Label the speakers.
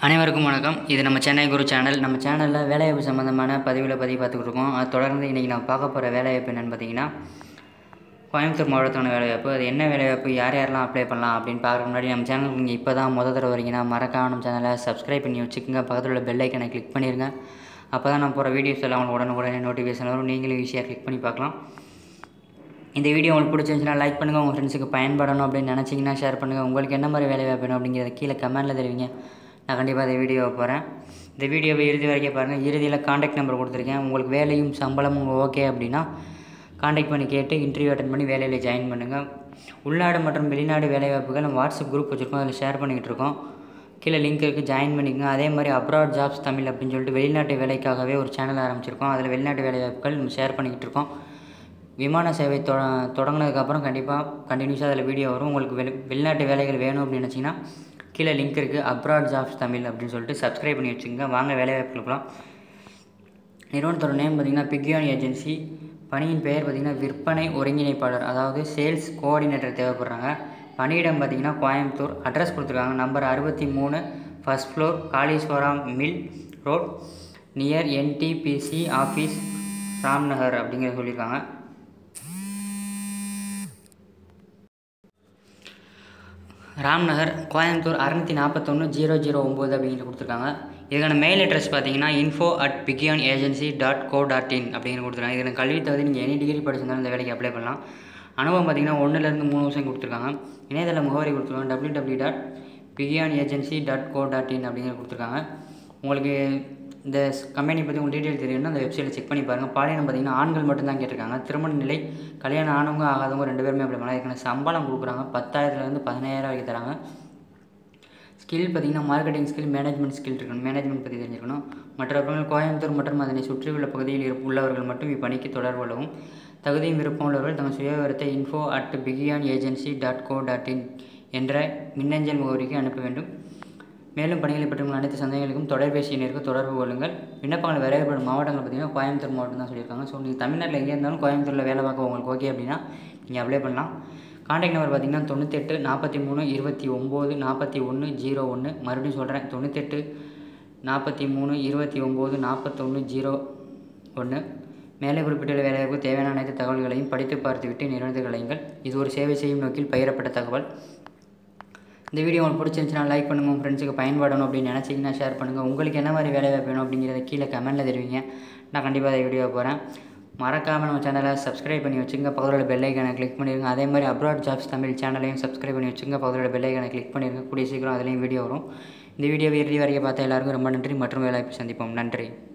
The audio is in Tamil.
Speaker 1: அனைவருக்கும் வணக்கம் இது நம்ம சென்னை குரு சேனல் நம்ம சேனலில் வேலைவாய்ப்பு சம்மந்தமான பதிவில் பதிவு பார்த்துக்கிட்டு இருக்கோம் அது தொடர்ந்து இன்றைக்கி நம்ம பார்க்க போகிற வேலைவாய்ப்பு என்னென்னு பார்த்தீங்கன்னா கோயம்புத்தூர் மாவட்டத்தான வேலைவாய்ப்பு அது என்ன வேலைவாய்ப்பு யார் யாரெல்லாம் அப்ளை பண்ணலாம் அப்படின்னு பார்க்குற முன்னாடி நம்ம சேனலுக்கு நீங்கள் இப்போ தான் முத தடவை வரீங்கன்னா மறக்காம நம்ம சேனலை சப்ஸ்கிரைப் பண்ணி வச்சுக்கோங்க பக்கத்தில் உள்ள பெல் ஐக்கனை கிளிக் பண்ணிடுங்க அப்போ தான் நம்ம போகிற வீடியோஸ் எல்லாம் உங்களுக்கு உடனுக்குடனே நோட்டிஃபிகேஷன் வரும் நீங்களும் ஈஸியாக கிளிக் பண்ணி பார்க்கலாம் இந்த வீடியோ உங்களுக்கு பிடிச்சிருந்துச்சுன்னா லைக் பண்ணுங்கள் உங்கள் ஃப்ரெண்ட்ஸுக்கு பயன்படணும் அப்படின்னு நினச்சிங்கன்னா ஷேர் பண்ணுங்கள் உங்களுக்கு என்ன மாதிரி வேலை வேணும் அப்படிங்கிறத கீழே கமெண்ட்டில் தெரிவிங்க நான் கண்டிப்பாக இந்த வீடியோவை போகிறேன் இந்த வீடியோவை இறுதி வரைக்கும் பாருங்கள் இறுதியில் காண்டாக்ட் நம்பர் கொடுத்துருக்கேன் உங்களுக்கு வேலையும் சம்பளமும் ஓகே அப்படின்னா காண்டாக்ட் பண்ணி கேட்டு இன்டர்வியூ அட்டன் பண்ணி வேலையில் ஜாயின் பண்ணுங்கள் உள்நாடு மற்றும் வெளிநாடு வேலைவாய்ப்புகள் நம்ம வாட்ஸ்அப் குரூப் வச்சுருக்கோம் அதில் ஷேர் பண்ணிக்கிட்டு இருக்கோம் கீழே லிங்க் இருக்குது ஜாயின் பண்ணிக்கோங்க அதே மாதிரி அப்ராட் ஜாப்ஸ் தமிழ் அப்படின்னு சொல்லிட்டு வெளிநாட்டு வேலைக்காகவே ஒரு சேனல் ஆரம்பிச்சிருக்கோம் அதில் வெளிநாட்டு வேலைவாய்ப்புகள் நம்ம ஷேர் பண்ணிக்கிட்டு இருக்கோம் விமான சேவை தொ தொடங்கினதுக்கப்புறம் கண்டிப்பாக கண்டினியூஸாக அதில் வீடியோ வரும் உங்களுக்கு வெளி வெளிநாட்டு வேலைகள் வேணும் அப்படின்னு நினச்சிங்கன்னா கீழே லிங்க் இருக்குது அப்ராட் ஜாப்ஸ் தமிழ் அப்படின்னு சொல்லிட்டு சப்ஸ்கிரைப் பண்ணி வச்சுக்கோங்க வாங்க வேலைவாய்ப்புகளுக்குலாம் நிறுவனத்தோட நேம் பார்த்திங்கன்னா பிக்யான் ஏஜென்சி பணியின் பெயர் பார்த்திங்கன்னா விற்பனை ஒருங்கிணைப்பாளர் அதாவது சேல்ஸ் கோஆர்டினேட்டர் தேவைப்படுறாங்க பணியிடம் பார்த்திங்கன்னா கோயம்புத்தூர் அட்ரஸ் கொடுத்துருக்காங்க நம்பர் அறுபத்தி மூணு first floor Kaleeswaram mill road near NTPC office Ramnagar அப்படிங்கிறத சொல்லியிருக்காங்க ராம்நகர் கோயம்புத்தூர் அறநூற்றி நாற்பத்தொன்று ஜீரோ ஜீரோ ஒம்பது அப்படிங்கிற கொடுத்துருக்காங்க இதுக்கான மெயில் அட்ரஸ் பார்த்தீங்கன்னா info at Bigyan agency dot co dot in அப்படின்னு கொடுத்துருக்காங்க இதில் கல்வி தகுதி நீங்கள் எனி டிகிரி படிச்சிருந்தாலும் இந்த வேலைக்கு அப்ளை பண்ணலாம் அனுபவம் பார்த்தீங்கன்னா ஒன்றுலேருந்து மூணு வருஷம் கொடுத்துருக்காங்க இணையதள முகவரி கொடுத்துருக்காங்க W W dot Bigyan agency dot co dot in அப்படிங்கிற கொடுத்துருக்காங்க உங்களுக்கு இந்த கம்பெனி பற்றி உங்களுக்கு டீட்டெயில் தெரியணும்னா அந்த வெப்சைட்டில் செக் பண்ணி பாருங்கள் பாலினம் பார்த்தீங்கன்னா ஆண்கள் மட்டும்தான் கேட்டிருக்காங்க திருமண நிலை கல்யாணம் ஆனவங்க ஆகாதவங்க ரெண்டு பேருமே அப்ளை பண்ணலாம் இதுக்கான சம்பளம் கொடுக்குறாங்க பத்தாயிரத்துலேருந்து பதினாயிரம் வரைக்கும் தராங்க ஸ்கில் பார்த்திங்கன்னா மார்க்கெட்டிங் ஸ்கில் மேனேஜ்மெண்ட் ஸ்கில் இருக்கணும் மேனேஜ்மெண்ட் பற்றி தெரிஞ்சுக்கணும் மற்றவர்கள் கோயம்புத்தூர் மற்றும் அதனை சுற்றியுள்ள பகுதியில் இருப்பு உள்ளவர்கள் மட்டும் இப்பணிக்கு தொடர்பு கொள்ளவும் தகுதியும் விருப்பம் உள்ளவர்கள் தங்கள் சுயவிவரத்தை info at Bigyan agency dot co dot in என்ற மின்னஞ்சல் முகவரிக்கு அனுப்ப வேண்டும் மேலும் பணிகளை பற்றி உங்கள் அனைத்து சந்தேகங்களுக்கும் தொலைபேசி எண்ணிற்கு தொடர்பு கொள்ளுங்கள் விண்ணப்பங்கள் விரைவுபடும் மாவட்டங்கள் பார்த்தீங்கன்னா கோயம்புத்தூர் மாவட்டம் தான் சொல்லியிருக்காங்க ஸோ நீங்கள் தமிழ்நாட்டில் எங்கே இருந்தாலும் கோயம்புத்தூரில் வேலை பார்க்க உங்களுக்கு ஓகே அப்படின்னா நீங்கள் அப்ளை பண்ணலாம் காண்டாக்ட் நம்பர் பார்த்தீங்கன்னா தொண்ணூத்தெட்டு நாற்பத்தி மூணு இருபத்தி ஒம்பது நாற்பத்தி ஒன்று ஜீரோ ஒன்று மறுபடியும் சொல்கிறேன் தொண்ணூத்தெட்டு நாற்பத்தி மூணு இருபத்தி ஒம்பது நாற்பத்தொன்று ஜீரோ ஒன்று மேலே குறிப்பிட்டுள்ள வேலைவாய்ப்பு தேவையான அனைத்து தகவல்களையும் படித்து பார்த்துவிட்டு நிர்ணயித்து கலையுங்கள் இது ஒரு சேவை செய்யும் நோக்கில் பகிரப்பட்ட தகவல் இந்த வீடியோ உங்களுக்கு பிடிச்சிருந்துச்சுன்னா லைக் பண்ணுங்கள் உங்கள் ஃப்ரெண்ட்ஸுக்கு பயன்படணும் அப்படின்னு நினச்சிங்கன்னா ஷேர் பண்ணுங்கள் உங்களுக்கு என்ன மாதிரி வேலை வாய்ப்பு வேணும் அப்படிங்கிறத கீழே கமெண்ட்டில் தெரிவிங்க நான் கண்டிப்பாக அதை வீடியோ போகிறேன் மறக்காமல் நம்ம சேனலை சப்ஸ்கிரைப் பண்ணி வச்சுங்க பக்கத்தில் பெல் ஐக்கனை கிளிக் பண்ணிடுங்க அதே மாதிரி அப்ராட் ஜாப்ஸ் தமிழ் சேனலையும் சப்ஸ்கிரைப் பண்ணி வச்சுங்க பக்கத்தில் பெல் ஐக்கனை கிளிக் பண்ணிடுங்க கூடிய சீக்கிரம் அதுலேயும் வீடியோ வரும் இந்த வீடியோவை இறுதி வரைக்கும் பார்த்த எல்லாருக்கும் ரொம்ப நன்றி மற்றும் வேலைவாய்ப்பு சந்திப்போம் நன்றி